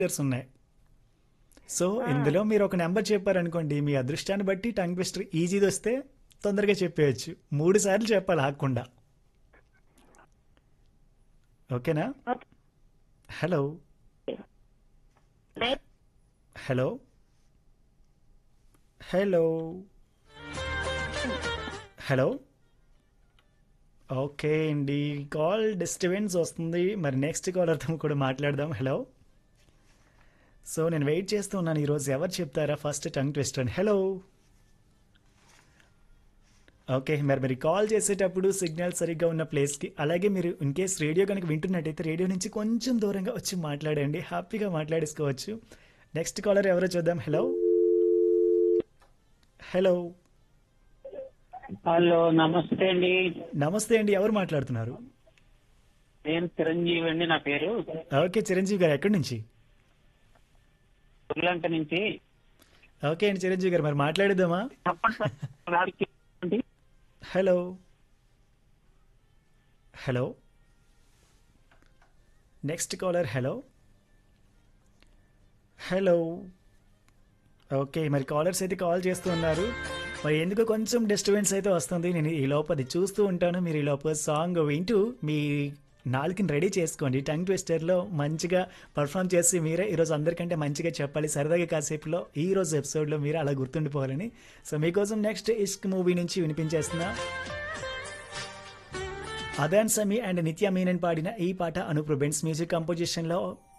Twisters ఉన్నాయి so ఇందులో మీరు ఒక నెంబర్ చెప్పారనుకోండి మీ అదృష్టాన్ని బట్టి టంగ్ ట్విస్టర్ ఈజీది వస్తే తొందరగా చెప్పేయచ్చు మూడు సార్లు చెప్పాలి ఆగకుండా ఓకేనా hello hello hello hello okay అండి కాల్ డిస్టర్బెన్స్ వస్తుంది మరి నెక్స్ట్ కాలర్తో కూడా మాట్లాడదాం హలో సో నేను వెయిట్ చేస్తూ ఉన్నాను ఈరోజు ఎవరు చెప్తారా ఫస్ట్ టంగ్ ట్విస్ట్ అని హలో ఓకే మరి మీరు కాల్ చేసేటప్పుడు సిగ్నల్ సరిగ్గా ఉన్న ప్లేస్కి అలాగే మీరు ఇన్ కేస్ రేడియో కనుక వింటున్నట్టయితే రేడియో నుంచి కొంచెం దూరంగా వచ్చి మాట్లాడండి హ్యాపీగా మాట్లాడేసుకోవచ్చు నెక్స్ట్ కాలర్ ఎవరో చూద్దాం హలో హలో హలో నమస్తే అండి నమస్తే అండి ఎవరు మాట్లాడుతున్నారు నేను చిరంజీవి అండి నా పేరు ఓకే చిరంజీవి గారు ఎక్కడి నుంచి శ్రీలంక నుంచి ఓకే అండి చిరంజీవి గారు మరి మాట్లాడేద్దామా చెప్పండి సార్ రాడికి అండి. Hello hello next caller hello hello okay మరి కాలర్స్ అయితే కాల్ చేస్తూ ఉన్నారు మరి ఎందుకు కొంచెం డిస్టర్బెన్స్ అయితే వస్తుంది నేను ఈ లోపు అది చూస్తూ ఉంటాను మీరు ఈ లోపు సాంగ్ వింటూ మీ నాలుగుని రెడీ చేసుకోండి టంగ్ ట్విస్టర్లో మంచిగా పర్ఫామ్ చేసి మీరే ఈరోజు అందరికంటే మంచిగా చెప్పాలి సరదాగా కాసేపులో ఈ రోజు ఎపిసోడ్లో మీరు అలా గుర్తుండిపోవాలని సో మీకోసం నెక్స్ట్ ఇష్క్ మూవీ నుంచి వినిపించేస్తున్నా అదాన్ సమీ అండ్ నిత్య మీనన్ పాడిన ఈ పాట అనుప్రొబెన్స్ మ్యూజిక్ కంపోజిషన్లో